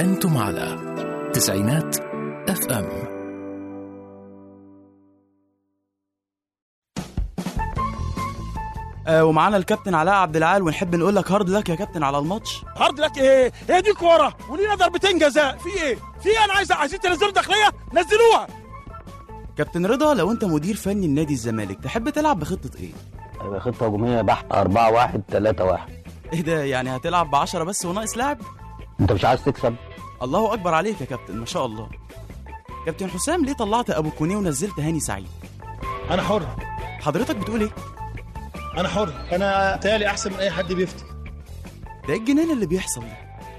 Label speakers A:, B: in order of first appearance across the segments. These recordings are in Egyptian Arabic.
A: أنتم على تسعينات اف ام
B: آه ومعانا الكابتن علاء عبد العال ونحب نقول لك هارد لك يا كابتن على الماتش
C: هارد لك ايه؟ هي دي كوره ولينا ضربتين جزاء في ايه؟ في ايه انا عايز عايزين تنزلوا داخليه نزلوها
B: كابتن رضا لو انت مدير فني لنادي الزمالك تحب تلعب بخطه ايه
D: هيبقى خطة هجومية بحت 4 1 3 1
B: ايه ده يعني هتلعب ب 10 بس وناقص لاعب
D: انت مش عايز تكسب
B: الله اكبر عليك يا كابتن ما شاء الله كابتن حسام ليه طلعت ابو كونيه ونزلت هاني سعيد
E: انا حر
B: حضرتك بتقول ايه
E: انا حر انا تالي احسن من اي حد بيفتي
B: ده إيه الجنان اللي بيحصل ده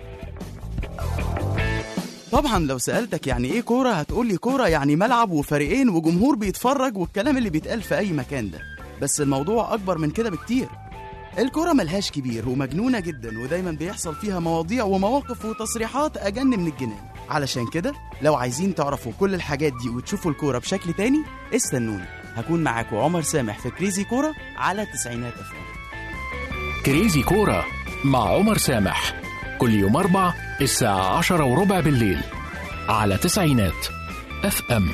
B: طبعا لو سألتك يعني ايه كورة هتقول لي كورة يعني ملعب وفريقين وجمهور بيتفرج والكلام اللي بيتقال في أي مكان ده بس الموضوع أكبر من كده بكتير الكورة ملهاش كبير ومجنونة جدا ودايما بيحصل فيها مواضيع ومواقف وتصريحات أجن من الجنان علشان كده لو عايزين تعرفوا كل الحاجات دي وتشوفوا الكورة بشكل تاني استنوني هكون معاكم عمر سامح في كريزي كورة على تسعينات أفلام
A: كريزي كورة مع عمر سامح كل يوم أربع الساعة عشرة وربع بالليل على تسعينات اف ام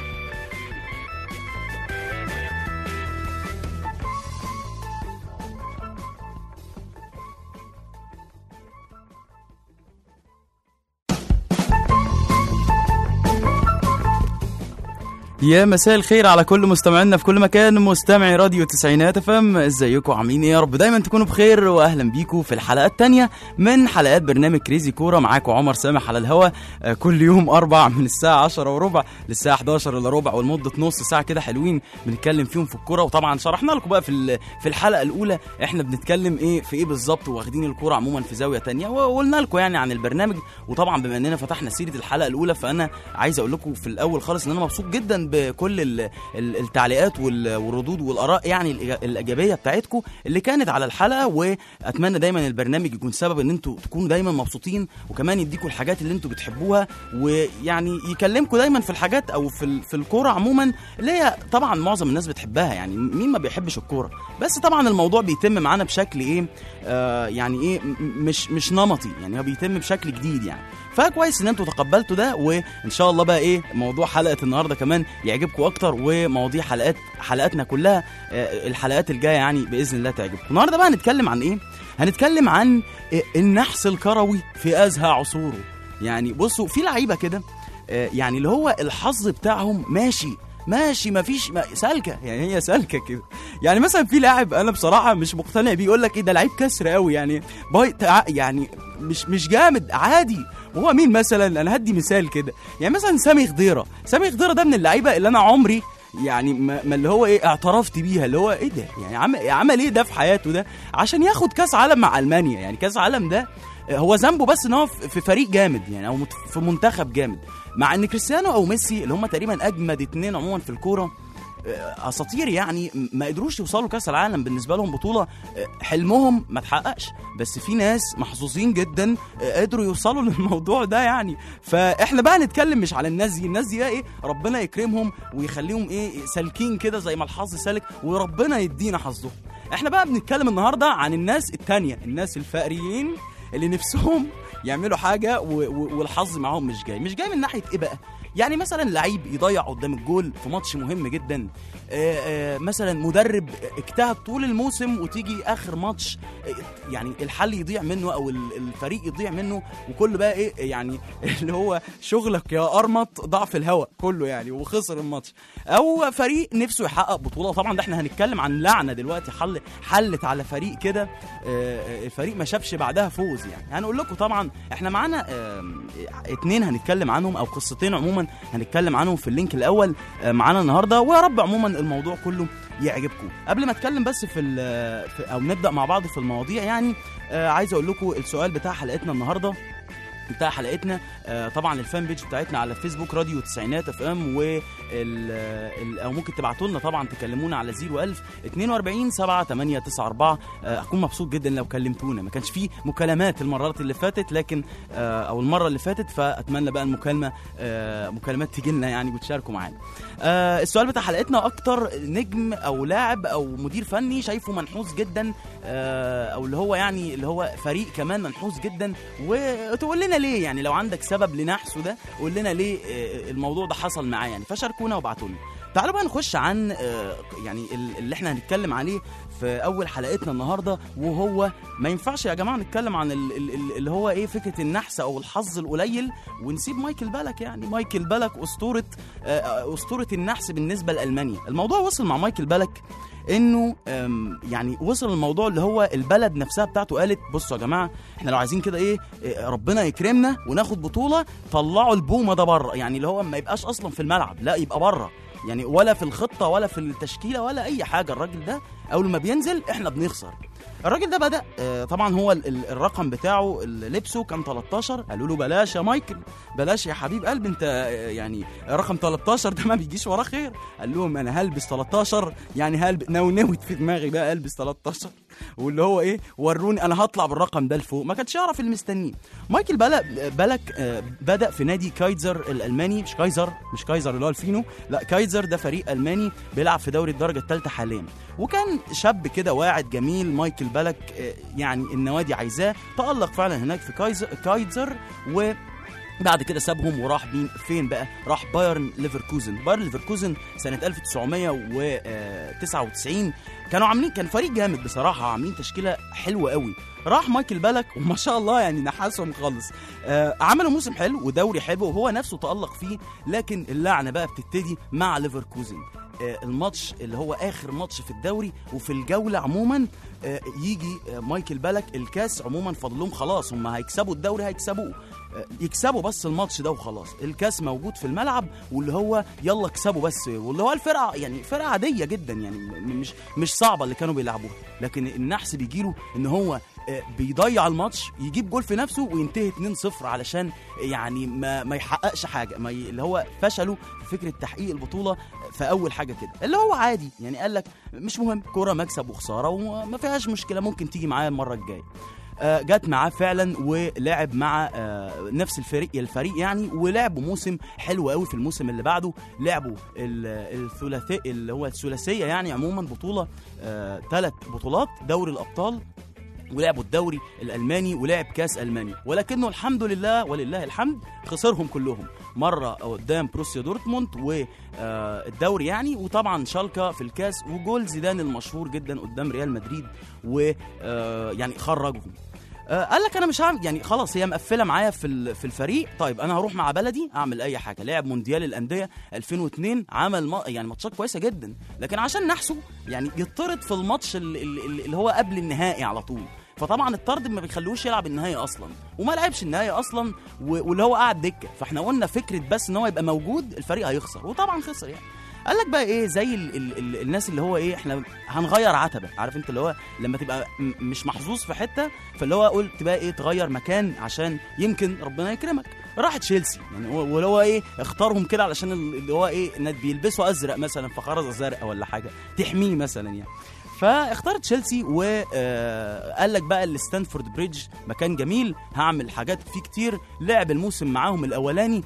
B: يا مساء الخير على كل مستمعينا في كل مكان مستمعي راديو تسعينات افهم ازيكم عاملين ايه يا رب دايما تكونوا بخير واهلا بيكم في الحلقه الثانيه من حلقات برنامج كريزي كوره معاكم عمر سامح على الهوا آه، كل يوم اربع من الساعه 10 وربع للساعه 11 الا ربع ولمده نص ساعه كده حلوين بنتكلم فيهم في الكوره وطبعا شرحنا لكم بقى في ال- في الحلقه الاولى احنا بنتكلم ايه في ايه بالظبط واخدين الكوره عموما في زاويه تانية وقلنا لكم يعني عن البرنامج وطبعا بما اننا فتحنا سيره الحلقه الاولى فانا عايز اقول لكم في الاول خالص ان انا مبسوط جدا بكل ال- ال- التعليقات وال- والردود والاراء يعني الإيجا- الايجابيه بتاعتكم اللي كانت على الحلقه واتمنى دايما البرنامج يكون سبب ان انتوا تكونوا دايما مبسوطين وكمان يديكم الحاجات اللي انتوا بتحبوها ويعني يكلمكم دايما في الحاجات او في ال- في الكوره عموما اللي هي طبعا معظم الناس بتحبها يعني مين ما بيحبش الكوره بس طبعا الموضوع بيتم معانا بشكل ايه آه يعني ايه م- مش مش نمطي يعني هو بيتم بشكل جديد يعني فكويس ان انتوا تقبلتوا ده وان شاء الله بقى ايه موضوع حلقه النهارده كمان يعجبكم اكتر ومواضيع حلقات حلقاتنا كلها آه، الحلقات الجايه يعني باذن الله تعجبكم النهارده بقى هنتكلم عن ايه هنتكلم عن آه، النحس الكروي في ازهى عصوره يعني بصوا في لعيبه كده آه، يعني اللي هو الحظ بتاعهم ماشي ماشي مفيش ما سالكه يعني هي سالكه كده يعني مثلا في لاعب انا بصراحه مش مقتنع بيه يقول لك ايه ده لعيب كسر قوي يعني باي تع- يعني مش مش جامد عادي وهو مين مثلا انا هدي مثال كده يعني مثلا سامي خضيره سامي خضيره ده من اللعيبه اللي انا عمري يعني ما, ما اللي هو ايه اعترفت بيها اللي هو ايه ده يعني عمل عمل ايه ده في حياته ده عشان ياخد كاس عالم مع المانيا يعني كاس عالم ده هو ذنبه بس ان هو في في فريق جامد يعني او مت- في منتخب جامد مع ان كريستيانو او ميسي اللي هم تقريبا اجمد اتنين عموما في الكوره آه، اساطير يعني م- ما قدروش يوصلوا كاس العالم بالنسبه لهم بطوله آه، حلمهم ما اتحققش بس في ناس محظوظين جدا آه، قدروا يوصلوا للموضوع ده يعني فاحنا بقى نتكلم مش على الناس دي الناس دي بقى ايه ربنا يكرمهم ويخليهم ايه سالكين كده زي ما الحظ سالك وربنا يدينا حظهم احنا بقى بنتكلم النهارده عن الناس التانية الناس الفقريين اللي نفسهم يعملوا حاجه و- و- والحظ معاهم مش جاي مش جاي من ناحيه ايه بقى يعني مثلا لعيب يضيع قدام الجول في ماتش مهم جدا آه، آه، مثلا مدرب اجتهد طول الموسم وتيجي اخر ماتش آه، يعني الحل يضيع منه او ال- الفريق يضيع منه وكل بقى ايه يعني اللي هو شغلك يا ارمط ضاع في الهواء كله يعني وخسر الماتش او فريق نفسه يحقق بطوله طبعا ده احنا هنتكلم عن لعنه دلوقتي حل حلت على فريق كده آه، آه، الفريق ما شافش بعدها فوز يعني هنقول لكم طبعا احنا معانا آم، اتنين هنتكلم عنهم او قصتين عموما هنتكلم عنهم في اللينك الاول آه، معانا النهارده ويا رب عموما الموضوع كله يعجبكم قبل ما اتكلم بس في, ال- في او نبدا مع بعض في المواضيع يعني آه، عايز اقول لكم السؤال بتاع حلقتنا النهارده بتاع حلقتنا آه، طبعا الفان بيج بتاعتنا على الفيسبوك راديو تسعينات اف ام و ال- ال- او ممكن تبعتوا لنا طبعا تكلمونا على 01000 42 7 8 9 4 آه، اكون مبسوط جدا لو كلمتونا ما كانش فيه مكالمات المرات اللي فاتت لكن آه، او المره اللي فاتت فاتمنى بقى المكالمه آه، مكالمات تيجي لنا يعني وتشاركوا معانا آه، السؤال بتاع حلقتنا اكتر نجم او لاعب او مدير فني شايفه منحوس جدا آه، او اللي هو يعني اللي هو فريق كمان منحوس جدا وتقول لنا ليه يعني لو عندك سبب لنحسه ده قول لنا ليه آه، الموضوع ده حصل معاه يعني فشاركونا وابعتوا لنا تعالوا بقى نخش عن آه، يعني ال- اللي احنا هنتكلم عليه في اول حلقتنا النهارده وهو ما ينفعش يا جماعه نتكلم عن ال- ال- ال- اللي هو ايه فكره النحس او الحظ القليل ونسيب مايكل بالك يعني مايكل بالك اسطوره آه، آه، اسطوره النحس بالنسبه لالمانيا الموضوع وصل مع مايكل بالك انه أم، يعني وصل الموضوع اللي هو البلد نفسها بتاعته قالت بصوا يا جماعه احنا لو عايزين كده ايه إيه، ربنا يكرمنا وناخد بطوله طلعوا البومه ده بره يعني اللي هو ما يبقاش اصلا في الملعب لا يبقى بره يعني ولا في الخطه ولا في التشكيله ولا اي حاجه الراجل ده اول ما بينزل احنا بنخسر الراجل ده بدا آه، طبعا هو ال- ال- الرقم بتاعه اللي لبسه كان 13 قالوا له بلاش يا مايكل بلاش يا حبيب قلبي انت آه، يعني رقم 13 ده ما بيجيش وراه خير قال لهم انا هلبس 13 يعني هلبس نونوت في دماغي بقى البس 13 واللي هو ايه وروني انا هطلع بالرقم ده لفوق ما كانش يعرف اللي مستنيه مايكل بلك بلك آه، بدا في نادي كايزر الالماني مش كايزر مش كايزر اللي هو الفينو لا كايزر ده فريق الماني بيلعب في دوري الدرجه الثالثه حاليا وكان شاب كده واعد جميل مايكل بلك آه، يعني النوادي عايزاه تالق فعلا هناك في كايزر كايزر و بعد كده سابهم وراح مين فين بقى راح بايرن ليفركوزن بايرن ليفركوزن سنه 1999 كانوا عاملين كان فريق جامد بصراحه عاملين تشكيله حلوه قوي راح مايكل بالك وما شاء الله يعني نحاسهم خالص آه عملوا موسم حلو ودوري حلو وهو نفسه تألق فيه لكن اللعنه بقى بتبتدي مع ليفركوزن آه الماتش اللي هو اخر ماتش في الدوري وفي الجوله عموما آه يجي آه مايكل بالك الكاس عموما فاضلهم خلاص هم هيكسبوا الدوري هيكسبوه آه، يكسبوا بس الماتش ده وخلاص الكاس موجود في الملعب واللي هو يلا اكسبوا بس واللي هو الفرقه يعني فرقه عاديه جدا يعني م- مش مش صعبه اللي كانوا بيلعبوها لكن النحس بيجيله ان هو آه، بيضيع الماتش يجيب جول في نفسه وينتهي 2-0 علشان يعني ما ما يحققش حاجه ما ي... اللي هو فشلوا في فكره تحقيق البطوله في اول حاجه كده اللي هو عادي يعني قال لك مش مهم كوره مكسب وخساره وما فيهاش مشكله ممكن تيجي معايا المره الجايه آه، جت معاه فعلا ولعب مع آه، نفس الفريق الفريق يعني ولعبوا موسم حلو قوي في الموسم اللي بعده لعبوا ال- الثلاثي اللي هو الثلاثيه يعني عموما بطوله ثلاث بطولات دوري الابطال ولعبوا الدوري الالماني ولعب كاس المانيا ولكنه الحمد لله ولله الحمد خسرهم كلهم مره قدام بروسيا دورتموند والدوري يعني وطبعا شالكا في الكاس وجول زيدان المشهور جدا قدام ريال مدريد ويعني خرجهم آه، قال لك انا مش هعمل يعني خلاص هي مقفله معايا في ال- في الفريق طيب انا هروح مع بلدي اعمل اي حاجه لعب مونديال الانديه 2002 عمل ما يعني ماتشات كويسه جدا لكن عشان نحسه يعني يطرد في الماتش ال- ال- ال- اللي هو قبل النهائي على طول فطبعا الطرد ما بيخلوش يلعب النهائي اصلا وما لعبش النهائي اصلا و- واللي هو قاعد دكه فاحنا قلنا فكره بس ان هو يبقى موجود الفريق هيخسر وطبعا خسر يعني قال لك بقى ايه زي ال ال ال الناس اللي هو ايه احنا هنغير عتبه عارف انت اللي هو لما تبقى م- مش محظوظ في حته فاللي هو قلت بقى ايه تغير مكان عشان يمكن ربنا يكرمك راح تشيلسي يعني هو- واللي هو ايه اختارهم كده علشان ال- اللي هو ايه ناس بيلبسوا ازرق مثلا فخرزه زرقاء ولا حاجه تحميه مثلا يعني فاختار تشيلسي وقال لك بقى الستانفورد بريدج مكان جميل هعمل حاجات فيه كتير لعب الموسم معاهم الاولاني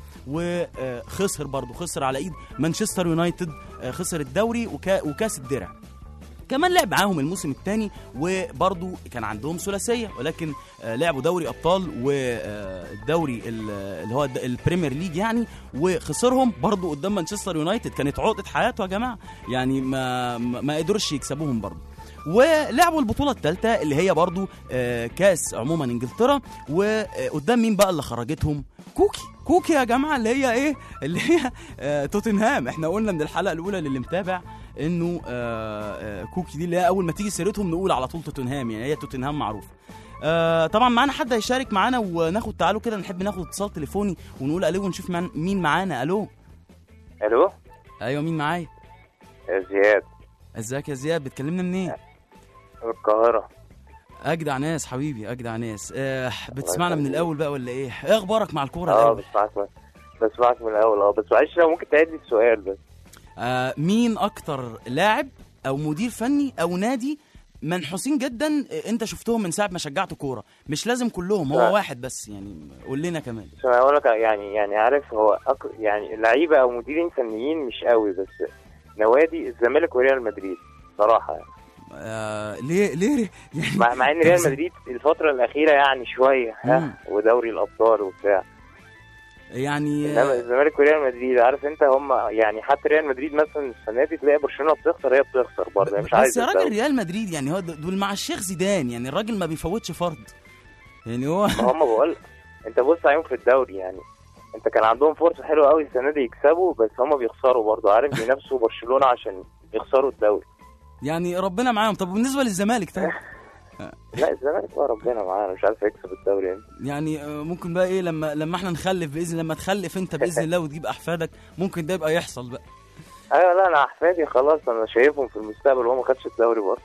B: وخسر برضه خسر على ايد مانشستر يونايتد آه، خسر الدوري وكا وكاس الدرع كمان لعب معاهم الموسم الثاني وبرضه كان عندهم ثلاثيه ولكن آه، لعبوا دوري ابطال والدوري اللي هو الد- البريمير ليج يعني وخسرهم برضه قدام مانشستر يونايتد كانت عقده حياته يا جماعه يعني ما ما ما قدروش يكسبوهم برضه ولعبوا البطولة الثالثة اللي هي برضو آه، كاس عموما انجلترا وقدام مين بقى اللي خرجتهم كوكي كوكي يا جماعة اللي هي ايه اللي هي آه، توتنهام احنا قلنا من الحلقة الأولى للي متابع انه آه، آه، كوكي دي اللي هي اول ما تيجي سيرتهم نقول على طول توتنهام يعني هي توتنهام معروفة آه طبعا معانا حد هيشارك معانا وناخد تعالوا كده نحب ناخد اتصال تليفوني ونقول الو ونشوف معن- مين معانا الو
F: الو
B: ايوه مين معايا
F: زياد
B: ازيك يا زياد بتكلمنا منين
F: من القاهرة
B: اجدع ناس حبيبي اجدع ناس آه بتسمعنا من الاول بقى ولا ايه ايه اخبارك مع الكوره
F: اه
B: الاول
F: بسمعك من- بسمعك من الاول اه بس معلش لو ممكن تعيد لي السؤال بس
B: آه مين اكتر لاعب او مدير فني او نادي منحوسين جدا آه، انت شفتهم من ساعه ما شجعت كوره مش لازم كلهم هو
F: لا.
B: واحد بس يعني قول لنا كمان
F: بس انا اقول لك يعني يعني عارف هو أك... يعني لعيبه او مديرين فنيين مش قوي بس نوادي الزمالك وريال مدريد صراحه يعني
B: آه ليه ليه يعني
F: مع, مع ان ريال مدريد الفتره الاخيره يعني شويه
B: مم.
F: ها ودوري الابطال وبتاع
B: يعني
F: انما
B: آه
F: الزمالك وريال مدريد عارف انت هم يعني حتى ريال مدريد مثلا السنه دي تلاقي برشلونه بتخسر هي بتخسر برضه هي مش
B: بس
F: عايزه
B: يا راجل
F: الدوري.
B: ريال مدريد يعني هو د- دول مع الشيخ زيدان يعني الراجل ما بيفوتش فرد يعني هو
F: ما هم بقول انت بص عليهم في الدوري يعني انت كان عندهم فرصه حلوه قوي السنه دي يكسبوا بس هم بيخسروا برضه عارف بينافسوا برشلونه عشان يخسروا الدوري
B: يعني ربنا معاهم طب بالنسبه للزمالك طيب
F: لا الزمالك بقى ربنا معانا مش عارف يكسب الدوري يعني
B: يعني آه، ممكن بقى ايه لما لما احنا نخلف باذن لما تخلف انت باذن الله وتجيب احفادك ممكن ده يبقى يحصل بقى
F: ايوه لا انا احفادي خلاص انا شايفهم في المستقبل وهو ما خدش الدوري برضه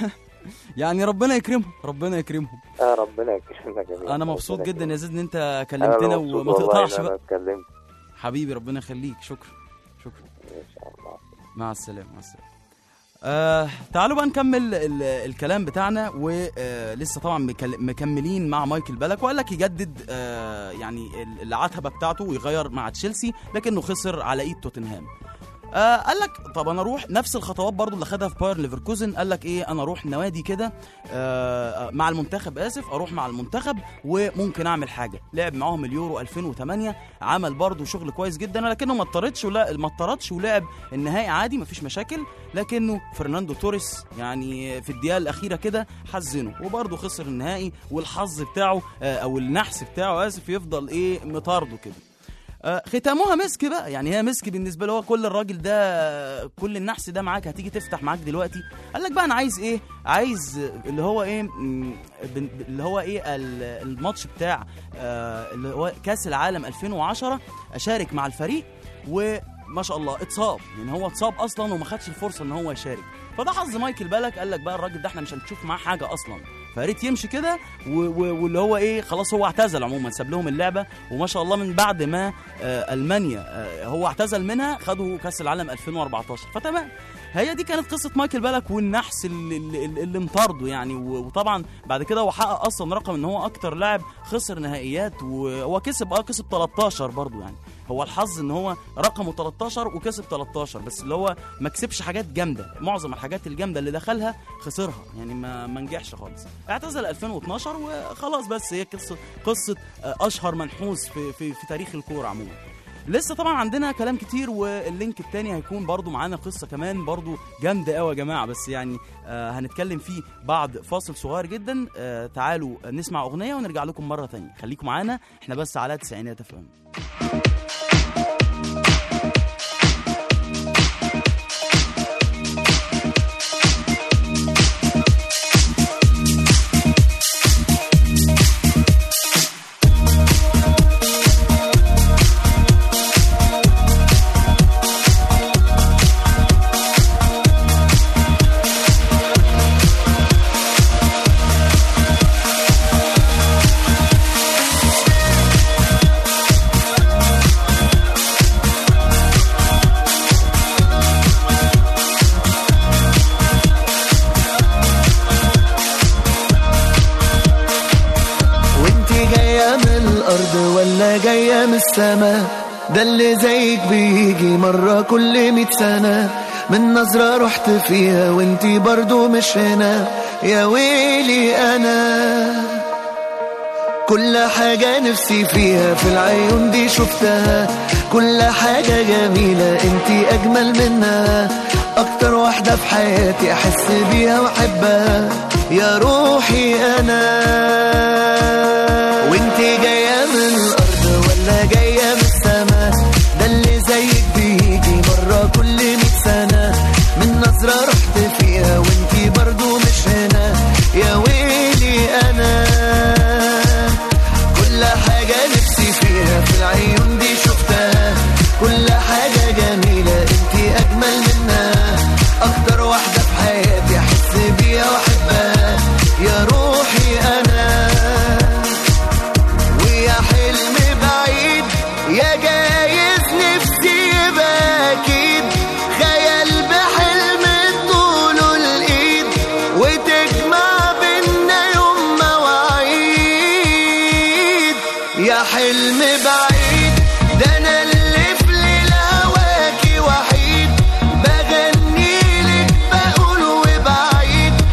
B: يعني ربنا يكرمهم ربنا يكرمهم
F: اه ربنا يكرمنا جميعا
B: انا مبسوط
F: ربنا
B: جدا يا زيد ان انت
F: أنا
B: كلمتنا
F: مبسوط
B: وما
F: والله
B: تقطعش
F: إن انا
B: بقى
F: اتكلمت
B: حبيبي ربنا يخليك شكرا شكرا
F: ان شاء الله
B: مع السلامه مع السلامه آه تعالوا بقى نكمل ال- الكلام بتاعنا ولسه طبعا مكل- مكملين مع مايكل بالك وقال لك يجدد آه يعني ال- العتبه بتاعته ويغير مع تشيلسي لكنه خسر على ايد توتنهام آه قال لك طب انا اروح نفس الخطوات برضو اللي خدها في باير ليفركوزن قال لك ايه انا اروح نوادي كده آه مع المنتخب اسف اروح مع المنتخب وممكن اعمل حاجه لعب معاهم اليورو 2008 عمل برضو شغل كويس جدا لكنه ما اضطردش ولا ما اضطردش ولعب النهائي عادي مفيش مشاكل لكنه فرناندو توريس يعني في الدقيقه الاخيره كده حزنه وبرضه خسر النهائي والحظ بتاعه آه، او النحس بتاعه اسف يفضل ايه مطارده كده آه، ختامها مسك بقى يعني هي مسك بالنسبه له هو كل الراجل ده كل النحس ده معاك هتيجي تفتح معاك دلوقتي قال لك بقى انا عايز ايه عايز اللي هو ايه مم، بن- اللي هو ايه ال- الماتش بتاع آه، اللي هو كاس العالم 2010 اشارك مع الفريق وما شاء الله اتصاب يعني هو اتصاب اصلا وما خدش الفرصه ان هو يشارك فده حظ مايكل بالك قال لك بقى الراجل ده احنا مش هنشوف معاه حاجه اصلا فريت يمشي كده و- و- واللي هو ايه خلاص هو اعتزل عموما ساب لهم اللعبه وما شاء الله من بعد ما آه المانيا آه هو اعتزل منها خدوا كاس العالم 2014 فتمام هي دي كانت قصه مايكل بالك والنحس اللي, اللي, اللي مطارده يعني و- وطبعا بعد كده هو حقق اصلا رقم ان هو اكتر لاعب خسر نهائيات وهو كسب اه كسب 13 برضه يعني هو الحظ ان هو رقمه 13 وكسب 13 بس اللي هو ما كسبش حاجات جامده معظم الحاجات الجامده اللي دخلها خسرها يعني ما ما نجحش خالص اعتزل 2012 وخلاص بس هي قصه قصه آه، اشهر منحوس في في, في تاريخ الكوره عموما لسه طبعا عندنا كلام كتير واللينك التاني هيكون برضو معانا قصه كمان برضو جامده قوي يا جماعه بس يعني آه هنتكلم فيه بعد فاصل صغير جدا آه تعالوا نسمع اغنيه ونرجع لكم مره تانية خليكم معانا احنا بس على تسعينات افهم
G: وانتي جاية من الأرض ولا جاية من السما ده اللي زيك بيجي مرة كل مية سنة من نظرة رحت فيها وانتي برضو مش هنا يا ويلي أنا كل حاجة نفسي فيها في العيون دي شفتها كل حاجة جميلة انتي أجمل منها أكتر واحدة في حياتي أحس بيها وأحبها يا روحي أنا وانتي جاية من الأرض ولا جاية من السما ده اللي زيك بيجي مرة كل مية سنة من نظرة رحت فيها وانتي برضو مش هنا يا ويلي أنا كل حاجة نفسي فيها في العيون دي شفتها كل حاجة جميلة انتي أجمل منها أكتر واحدة في حياتي أحس بيها وأحبها يا روحي أنا ويا حلم بعيد يا جايز نفسي يبقى أكيد خيال بحلم طوله الإيد وتجمع بينا يوم مواعيد يا حلم بعيد ده أنا اللي في ليلة هواكي وحيد بغني لك بقول وبعيد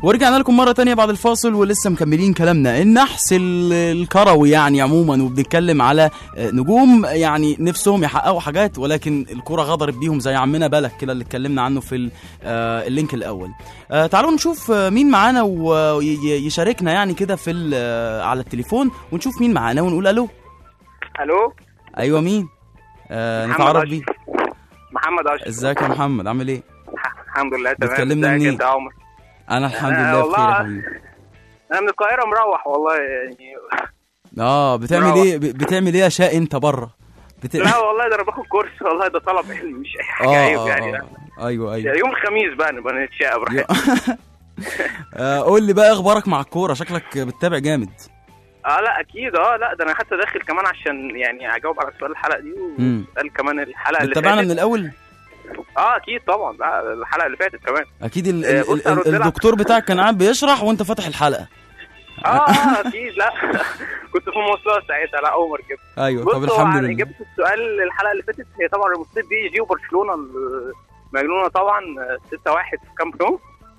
B: ورجعنا لكم مرة تانية بعد الفاصل ولسه مكملين كلامنا النحس ال- الكروي يعني عموما وبنتكلم على آه، نجوم يعني نفسهم يحققوا حاجات ولكن الكرة غدرت بيهم زي عمنا بلك كده اللي اتكلمنا عنه في ال- آه، اللينك الأول آه، تعالوا نشوف آه، مين معانا ويشاركنا يعني كده في ال- آه، على التليفون ونشوف مين معانا ونقول ألو
H: الو
B: أيوة مين آه
H: محمد
B: نتعرف
H: أشرف.
B: بيه
H: محمد اشرف
B: ازيك يا محمد عامل ايه
H: الحمد لله تمام
B: بتكلمنا
H: ازيك
B: منين؟
H: انت يا عمر
B: انا الحمد
H: أنا
B: لله بخير
H: والله-
B: يا حبيبي
H: انا من القاهره مروح والله يعني
B: اه بتعمل
H: مروح.
B: ايه ب- بتعمل ايه يا شاء انت بره بت...
H: لا والله ده انا باخد كورس والله ده طلب علمي مش اي حاجه
B: اه
H: عيب
B: اه
H: يعني لا.
B: اه ايوه ايوه
H: يوم الخميس بقى نبقى نتشقى براحتنا
B: آه، قول لي بقى اخبارك مع الكوره شكلك بتتابع جامد
H: اه لا اكيد اه لا ده انا حتى داخل كمان عشان يعني اجاوب على سؤال الحلقه دي
B: مم.
H: وسال كمان الحلقه اللي
B: بتتابعنا
H: فاتت
B: من الاول
H: اه اكيد طبعا لا الحلقه اللي فاتت كمان
B: اكيد ال...
H: آه،
B: ال...
H: بص
B: ال...
H: هرد لك.
B: الدكتور بتاعك كان قاعد بيشرح وانت فاتح الحلقه
H: اه اه اكيد لا كنت في مواصلات ساعتها لا عمر كده
B: ايوه
H: بص
B: طب
H: هو
B: الحمد
H: عن
B: لله
H: اجابه السؤال الحلقه اللي فاتت هي طبعا المصيب بي جي وبرشلونه المجنونه طبعا 6 1 في كامب نو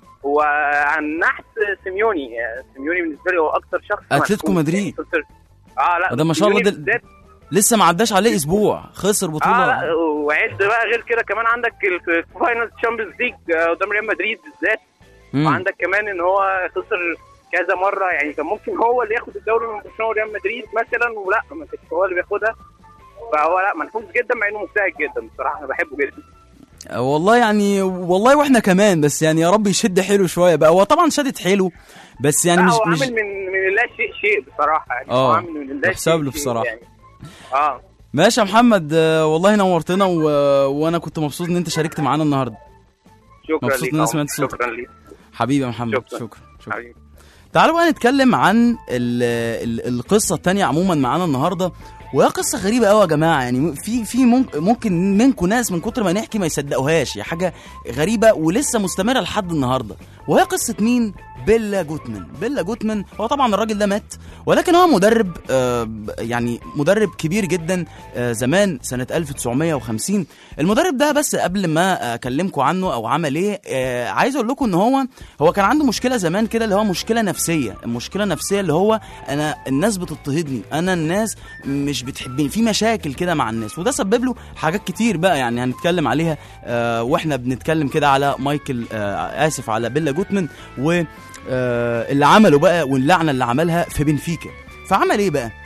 H: وعن نحس سيميوني سيميوني بالنسبه لي هو اكتر شخص
B: أتلتيكو
H: محسوب.
B: مدريد.
H: اه لا
B: ده ما شاء الله
H: سيميوني
B: ده-
H: بالذات
B: لسه ما عداش عليه اسبوع خسر بطوله
H: اه لا وعد بقى غير كده كمان عندك الفاينل تشامبيونز ليج قدام ريال مدريد بالذات
B: مم.
H: وعندك كمان ان هو خسر كذا مره يعني كان ممكن هو اللي ياخد الدوري من برشلونه وريال مدريد مثلا ولا ما كانش هو اللي بياخدها فهو لا منحوس جدا مع انه مجتهد جدا بصراحه انا بحبه جدا
B: آه، والله يعني والله واحنا كمان بس يعني يا رب يشد حيله شويه بقى هو طبعا شدت حيله بس يعني
H: لا
B: مش
H: هو
B: مش
H: عامل من من لا شيء شيء بصراحه يعني هو
B: آه،
H: عامل من لا
B: يحسب
H: شيء
B: له
H: شيء
B: بصراحة.
H: يعني اه
B: ماشي يا محمد آه، والله نورتنا و... وانا كنت مبسوط ان انت شاركت معانا النهارده
H: شكرا
B: مبسوط
H: ليك
B: إن أنا
H: يا
B: سمعت
H: عمر.
B: صوتك.
H: شكرا ليك
B: حبيبي يا محمد
H: شكرا.
B: شكرا شكرا
H: حبيبي
B: تعالوا بقى نتكلم عن ال ال القصه التانية عموما معانا النهارده وهي قصه غريبه قوي يا جماعه يعني في في ممكن, ممكن منكم ناس من كتر ما نحكي ما يصدقوهاش هي حاجه غريبه ولسه مستمره لحد النهارده وهي قصه مين بيلا جوتمان بيلا جوتمان هو طبعا الراجل ده مات ولكن هو مدرب آه يعني مدرب كبير جدا آه زمان سنه 1950 المدرب ده بس قبل ما اكلمكم عنه او عمل ايه آه عايز اقول لكم ان هو هو كان عنده مشكله زمان كده اللي هو مشكله نفسيه المشكله نفسيه اللي هو انا الناس بتضطهدني انا الناس مش بتحبني في مشاكل كده مع الناس وده سبب له حاجات كتير بقى يعني هنتكلم عليها آه واحنا بنتكلم كده على مايكل آه اسف على بيلا جوتمان و آه اللي عمله بقى واللعنه اللي عملها في بنفيكا فعمل ايه بقى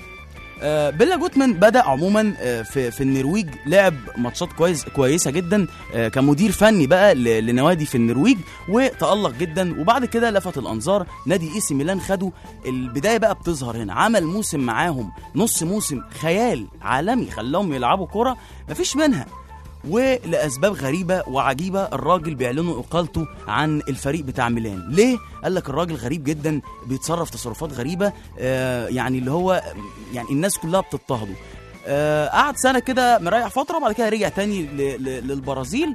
B: آه، بيلا جوتمان بدا عموما آه، في في النرويج لعب ماتشات كويس كويسه جدا آه، كمدير فني بقى ل- لنوادي في النرويج وتالق جدا وبعد كده لفت الانظار نادي اي سي ميلان خدوا البدايه بقى بتظهر هنا عمل موسم معاهم نص موسم خيال عالمي خلاهم يلعبوا كره مفيش منها ولاسباب غريبه وعجيبه الراجل بيعلنوا اقالته عن الفريق بتاع ميلان ليه قال لك الراجل غريب جدا بيتصرف تصرفات غريبه آه يعني اللي هو يعني الناس كلها بتضطهده آه قعد سنه كده مريح فتره وبعد كده رجع تاني ل- ل- للبرازيل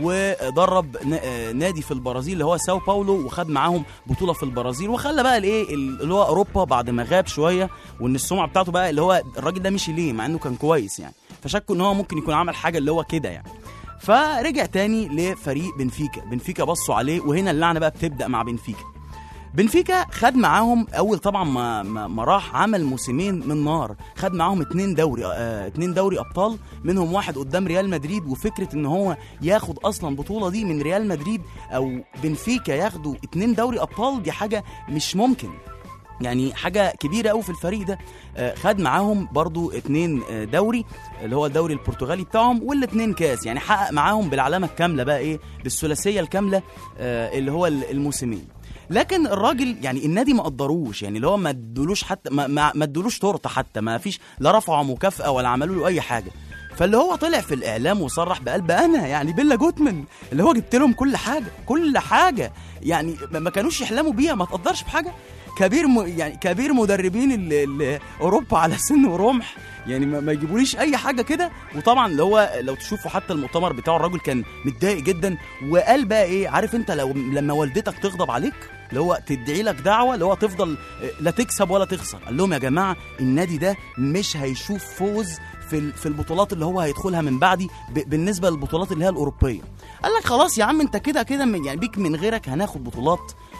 B: ودرب ن- آه، نادي في البرازيل اللي هو ساو باولو وخد معاهم بطوله في البرازيل وخلى بقى الايه اللي هو اوروبا بعد ما غاب شويه وان السمعه بتاعته بقى اللي هو الراجل ده مشي ليه مع انه كان كويس يعني فشكوا ان هو ممكن يكون عمل حاجه اللي هو كده يعني فرجع تاني لفريق بنفيكا بنفيكا بصوا عليه وهنا اللعنه بقى بتبدا مع بنفيكا بنفيكا خد معاهم اول طبعا ما, ما, ما راح عمل موسمين من نار خد معاهم اتنين دوري اه اتنين دوري ابطال منهم واحد قدام ريال مدريد وفكره ان هو ياخد اصلا بطوله دي من ريال مدريد او بنفيكا ياخدوا اتنين دوري ابطال دي حاجه مش ممكن يعني حاجة كبيرة قوي في الفريق ده آه، خد معاهم برضو اتنين آه، دوري اللي هو الدوري البرتغالي بتاعهم والاتنين كاس يعني حقق معاهم بالعلامة الكاملة بقى ايه بالثلاثية الكاملة آه، اللي هو ال- الموسمين لكن الراجل يعني النادي ما قدروش يعني اللي هو ما ادولوش حتى ما, ما, ما ادولوش تورته حتى ما فيش لا رفعوا مكافأة ولا عملوا له اي حاجة فاللي هو طلع في الاعلام وصرح بقلب انا يعني بيلا جوتمان اللي هو جبت لهم كل حاجه كل حاجه يعني ما ما كانوش يحلموا بيها ما تقدرش بحاجه كبير م... يعني كبير مدربين ال... ال... اوروبا على سن ورمح يعني ما, ما يجيبوليش اي حاجه كده وطبعا اللي هو لو تشوفوا حتى المؤتمر بتاعه الراجل كان متضايق جدا وقال بقى ايه عارف انت لو لما والدتك تغضب عليك اللي هو تدعي لك دعوه اللي هو تفضل لا تكسب ولا تخسر قال لهم يا جماعه النادي ده مش هيشوف فوز في ال- في البطولات اللي هو هيدخلها من بعدي ب- بالنسبه للبطولات اللي هي الاوروبيه قال لك خلاص يا عم انت كده كده من- يعني بيك من غيرك هناخد بطولات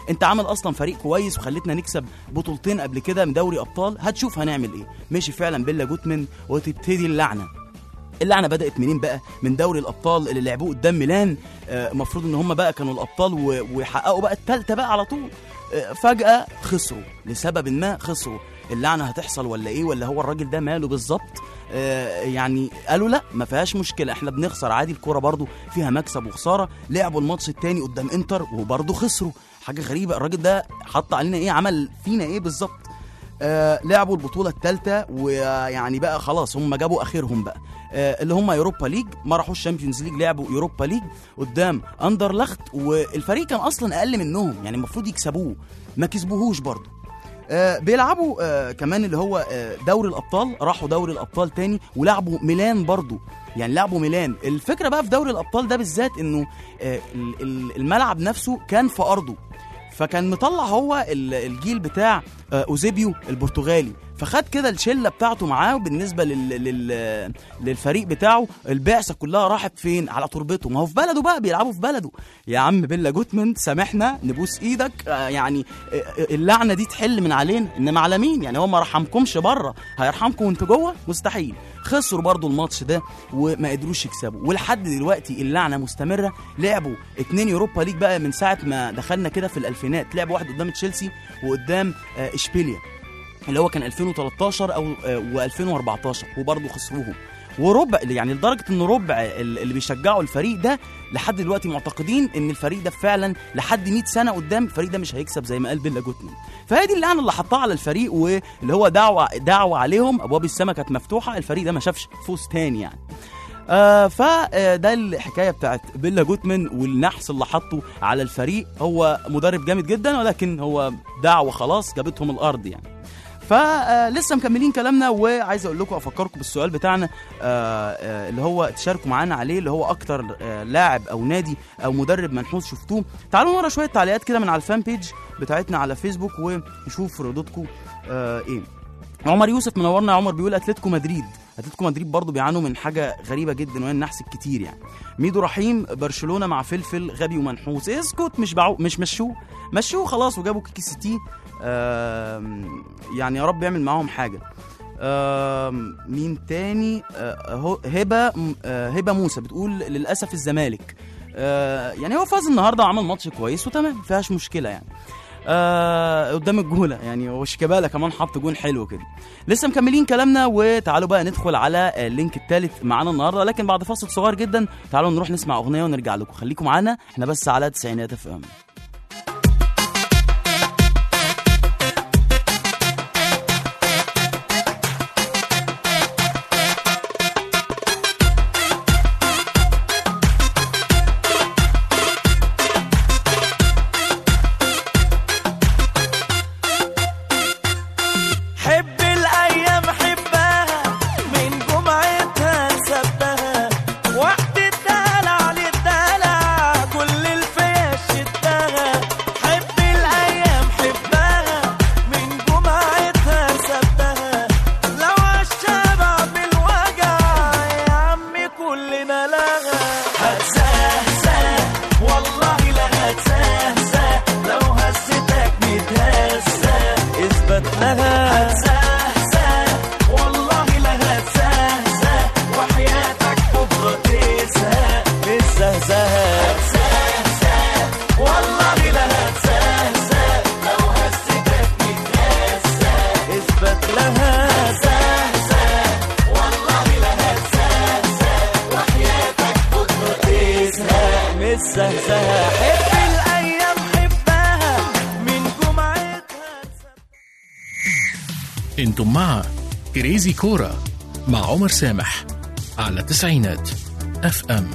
B: انت عامل اصلا فريق كويس وخليتنا نكسب بطولتين قبل كده من دوري ابطال هتشوف هنعمل ايه ماشي فعلا بيلا جوتمن وتبتدي اللعنه اللعنه بدات منين بقى من دوري الابطال اللي لعبوه قدام ميلان المفروض ان هم بقى كانوا الابطال و- ويحققوا بقى الثالثه بقى على طول آه، فجاه خسروا لسبب ما خسروا اللعنه هتحصل ولا ايه ولا هو الراجل ده ماله بالظبط آه، يعني قالوا لا ما فيهاش مشكله احنا بنخسر عادي الكوره برضو فيها مكسب وخساره لعبوا الماتش التاني قدام انتر وبرضو خسروا حاجه غريبه الراجل ده حط علينا ايه عمل فينا ايه بالظبط آه لعبوا البطوله الثالثه ويعني بقى خلاص هم جابوا اخرهم بقى آه اللي هم يوروبا ليج ما راحوش الشامبيونز ليج لعبوا يوروبا ليج قدام اندرلخت والفريق كان اصلا اقل منهم يعني المفروض يكسبوه ما كسبوهوش برضه آه بيلعبوا آه كمان اللي هو آه دوري الابطال راحوا دوري الابطال تاني ولعبوا ميلان برضو يعني لعبوا ميلان الفكره بقى في دوري الابطال ده بالذات انه آه ال- ال- الملعب نفسه كان في ارضه فكان مطلع هو ال- الجيل بتاع آه، اوزيبيو البرتغالي فخد كده الشله بتاعته معاه وبالنسبه لل... لل... للفريق بتاعه البعثه كلها راحت فين على تربته ما هو في بلده بقى بيلعبوا في بلده يا عم بيلا جوتمن سامحنا نبوس ايدك آه، يعني آه، آه، اللعنه دي تحل من علينا انما على مين يعني هو ما رحمكمش بره هيرحمكم وانتوا جوه مستحيل خسروا برضو الماتش ده وما قدروش يكسبوا ولحد دلوقتي اللعنه مستمره لعبوا اتنين يوروبا ليج بقى من ساعه ما دخلنا كده في الالفينات لعبوا واحد قدام تشيلسي وقدام آه، اشبيليا اللي هو كان 2013 او و2014 وبرضه خسروهم وربع يعني لدرجه ان ربع ال- اللي بيشجعوا الفريق ده لحد دلوقتي معتقدين ان الفريق ده فعلا لحد 100 سنه قدام الفريق ده مش هيكسب زي ما قال بيلا جوتمان فهي دي اللعنه اللي حطها على الفريق واللي هو دعوه دعوه عليهم ابواب السماء كانت مفتوحه الفريق ده ما شافش فوز تاني يعني آه فده الحكايه بتاعت بيلا جوتمان والنحس اللي حطه على الفريق هو مدرب جامد جدا ولكن هو دعوه خلاص جابتهم الارض يعني فلسه مكملين كلامنا وعايز اقول لكم افكركم بالسؤال بتاعنا آه، آه، اللي هو تشاركوا معانا عليه اللي هو اكتر آه، لاعب او نادي او مدرب منحوس شفتوه تعالوا نقرا شويه تعليقات كده من على الفان بيج بتاعتنا على فيسبوك ونشوف ردودكم آه، ايه عمر يوسف منورنا يا عمر بيقول اتلتيكو مدريد اتلتيكو مدريد برضو بيعانوا من حاجه غريبه جدا وهي النحس الكتير يعني ميدو رحيم برشلونه مع فلفل غبي ومنحوس اسكت مش بعو مش مشوه مشوه خلاص وجابوا كيكي سيتي آم، يعني يا رب يعمل معاهم حاجه آم، مين تاني آه، هو- هبه م- آه، هبه موسى بتقول للاسف الزمالك آه، يعني هو فاز النهارده وعمل ماتش كويس وتمام مفيهاش مشكله يعني آه قدام الجوله يعني وشيكابالا كمان حط جون حلو كده لسه مكملين كلامنا وتعالوا بقى ندخل على اللينك الثالث معانا النهارده لكن بعد فاصل صغير جدا تعالوا نروح نسمع اغنيه ونرجع لكم خليكم معانا احنا بس على تسعينات اف ام
I: حب الايام حبها من جمعتها لسبتها وقت الدلع للدلع كل الفيا شدها حب الايام حبها من جمعتها لسبتها لو عالشبع بالوجع يا عمي كلنا لها هتزهزه والله لا هتزهزه لو هزتك متهزه اثبت لها هتزهزه والله لا هتزهزه وحياتك بكره تزهق الزهزهه هتزهزه والله لا هتزهزه لو هزتك متهزه اثبت لها هتزهزه والله لا هتزهزه وحياتك بكره تزهق متزهزهه حب الايام حبها من جمعتها
A: انتم مع كريزي كورة مع عمر سامح على تسعينات اف ام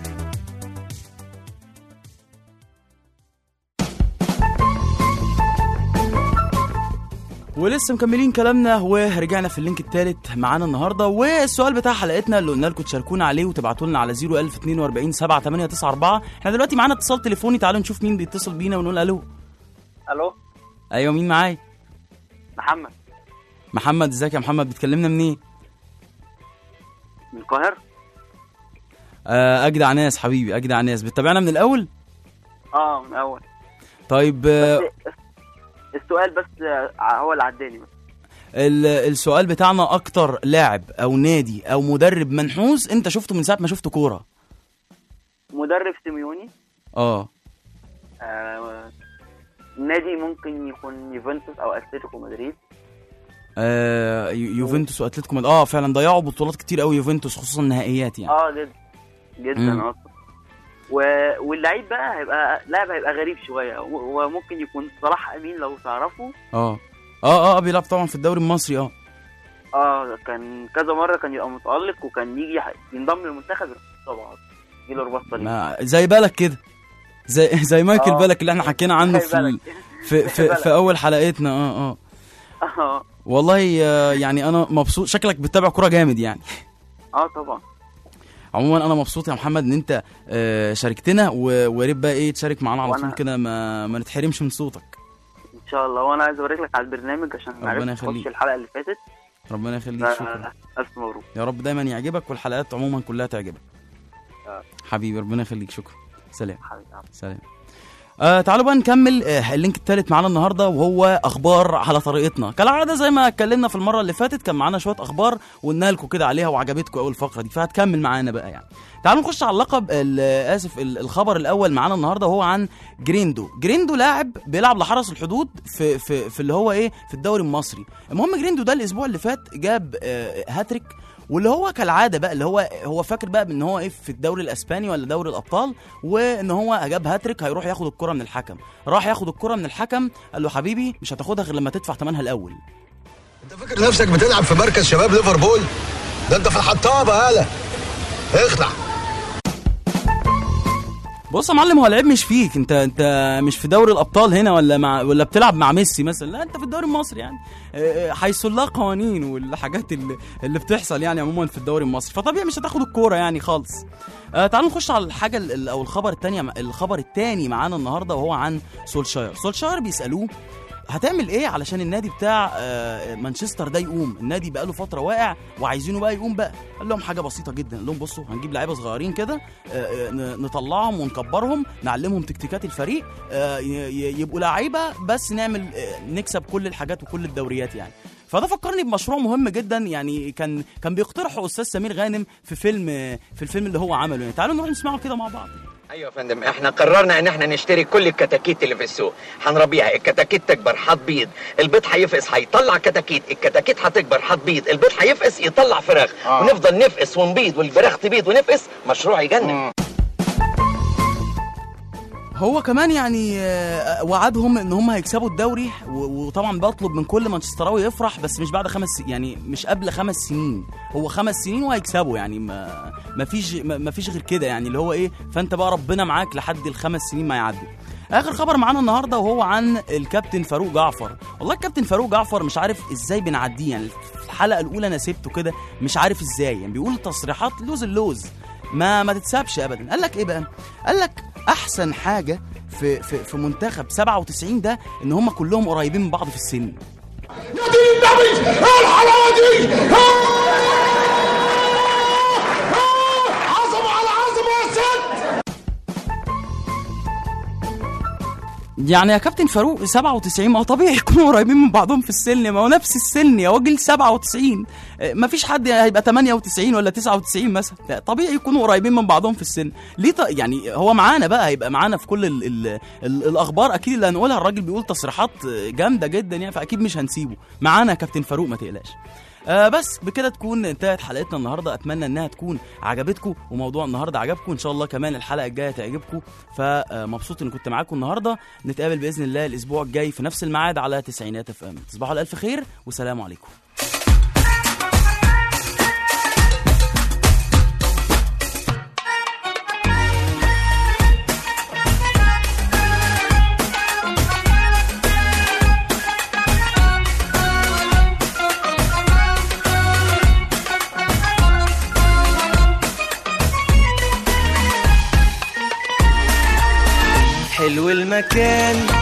B: ولسه مكملين كلامنا ورجعنا في اللينك الثالث معانا النهارده والسؤال بتاع حلقتنا اللي قلنا لكم تشاركونا عليه وتبعتوا لنا على 01042 7894 احنا دلوقتي معانا اتصال تليفوني تعالوا نشوف مين بيتصل بينا ونقول الو
H: الو
B: ايوه مين معايا
H: محمد
B: محمد ازيك يا محمد بتكلمنا منين
H: من القاهره
B: آه، اجدع ناس حبيبي اجدع ناس بتتابعنا من الاول
H: اه من اول
B: طيب آه،
J: السؤال بس آه، هو اللي عداني بس
B: ال- السؤال بتاعنا اكتر لاعب او نادي او مدرب منحوس انت شفته من ساعه ما شفت كوره
J: مدرب سيميوني
B: اه
J: آه، نادي ممكن يكون يوفنتوس او اتلتيكو مدريد
B: آه، يو- يوفنتوس واتلتيكو مد- اه فعلا ضيعوا بطولات كتير قوي يوفنتوس خصوصا النهائيات يعني
J: اه جدا جدا
B: مم.
J: اه و... واللعيب بقى هيبقى لاعب هيبقى غريب شويه و- وممكن يكون صلاح امين لو تعرفه
B: اه اه اه بيلعب طبعا في الدوري المصري اه
J: اه كان كذا مره كان يبقى متالق وكان يجي ح- ينضم للمنتخب طبعا يجي له رباط صليبي
B: ما زي بالك كده زي زي مايكل
J: آه.
B: بالك اللي احنا حكينا عنه
J: زي
B: في ال-
J: بالك.
B: في
J: زي
B: في,
J: بالك.
B: في اول حلقتنا اه اه
J: اه
B: والله آه، يعني انا مبسوط شكلك بتتابع كوره جامد يعني
J: اه طبعا
B: عموما انا مبسوط يا محمد ان انت آه، شاركتنا و- ويا ريت بقى ايه تشارك معانا على
J: وأنا-
B: طول كده ما ما نتحرمش من صوتك
J: ان شاء الله وانا عايز ابارك لك على البرنامج عشان
B: ربنا
J: عرفت تخش
B: يخليك.
J: الحلقه اللي فاتت
B: ربنا يخليك شكرا
J: ف- الف مبروك
B: يا رب دايما يعجبك والحلقات عموما كلها تعجبك
J: آه.
B: حبيبي ربنا يخليك شكرا سلام
J: حبيبي
B: سلام آه تعالوا بقى نكمل آه اللينك الثالث معانا النهارده وهو اخبار على طريقتنا كالعاده زي ما اتكلمنا في المره اللي فاتت كان معانا شويه اخبار وقلنا لكم كده عليها وعجبتكم قوي الفقره دي فهتكمل معانا بقى يعني تعالوا نخش على اللقب ال- اسف ال- الخبر الاول معانا النهارده وهو عن جريندو جريندو لاعب بيلعب لحرس الحدود في في في اللي هو ايه في الدوري المصري المهم جريندو ده الاسبوع اللي فات جاب آه هاتريك واللي هو كالعاده بقى اللي هو هو فاكر بقى ان هو ايه في الدوري الاسباني ولا دوري الابطال وان هو جاب هاتريك هيروح ياخد الكره من الحكم راح ياخد الكره من الحكم قال له حبيبي مش هتاخدها غير لما تدفع ثمنها الاول
K: فاكر نفسك بتلعب في مركز شباب ليفربول ده انت في الحطابه هلا اخلع
B: بص يا معلم هو العيب مش فيك انت انت مش في دوري الابطال هنا ولا مع ولا بتلعب مع ميسي مثلا لا انت في الدوري المصري يعني اه، اه، حيث لا قوانين والحاجات اللي, اللي بتحصل يعني عموما في الدوري المصري فطبيعي مش هتاخد الكوره يعني خالص آه تعالوا نخش على الحاجه ال- ال- او الخبر الثاني الخبر الثاني معانا النهارده وهو عن سولشاير سولشاير بيسالوه هتعمل ايه علشان النادي بتاع آه، مانشستر ده يقوم النادي بقاله فتره واقع وعايزينه بقى يقوم بقى قال لهم حاجه بسيطه جدا قال لهم بصوا هنجيب لعيبه صغيرين كده آه، آه، ن- نطلعهم ونكبرهم نعلمهم تكتيكات الفريق آه، ي- ي- يبقوا لعيبه بس نعمل آه، نكسب كل الحاجات وكل الدوريات يعني فده فكرني بمشروع مهم جدا يعني كان كان بيقترحه استاذ سمير غانم في فيلم في الفيلم اللي هو عمله يعني تعالوا نروح نسمعه كده مع بعض
L: ايوه يا فندم احنا قررنا ان احنا نشتري كل الكتاكيت اللي في السوق هنربيها الكتاكيت تكبر هتبيض البيض هيفقس هيطلع كتاكيت الكتاكيت هتكبر هتبيض البيض هيفقس يطلع فراخ
M: آه.
L: ونفضل نفقس ونبيض والفراخ تبيض ونفقس مشروع يجنن
B: هو كمان يعني آه، وعدهم ان هم هيكسبوا الدوري و- وطبعا بطلب من كل مانشستراوي يفرح بس مش بعد خمس س- يعني مش قبل خمس سنين هو خمس سنين وهيكسبوا يعني ما ما فيش ما ما فيش غير كده يعني اللي هو ايه فانت بقى ربنا معاك لحد الخمس سنين ما يعدوا اخر خبر معانا النهارده وهو عن الكابتن فاروق جعفر والله الكابتن فاروق جعفر مش عارف ازاي بنعديه يعني في الحلقه الاولى انا سبته كده مش عارف ازاي يعني بيقول تصريحات لوز اللوز ما ما تتسابش ابدا قال لك ايه بقى قال لك احسن حاجه في في في منتخب 97 ده ان هم كلهم قريبين من بعض في السن
C: يا دين النبي ايه الحلاوه دي عظمه على عظمه يا ست
B: يعني يا كابتن فاروق 97 ما هو طبيعي يكونوا قريبين من بعضهم في السن ما هو نفس السن يا راجل 97 ما فيش حد هيبقى 98 ولا 99 مثلا لا، طبيعي يكونوا قريبين من بعضهم في السن ليه ط... يعني هو معانا بقى هيبقى معانا في كل ال... ال... ال... الاخبار اكيد اللي هنقولها الراجل بيقول تصريحات جامده جدا يعني فاكيد مش هنسيبه معانا يا كابتن فاروق ما تقلقش آه بس بكده تكون انتهت حلقتنا النهارده اتمنى انها تكون عجبتكم وموضوع النهارده عجبكم ان شاء الله كمان الحلقه الجايه تعجبكم فمبسوط اني كنت معاكم النهارده نتقابل باذن الله الاسبوع الجاي في نفس الميعاد على تسعينات اف ام تصبحوا على الف خير وسلام عليكم
I: حلو المكان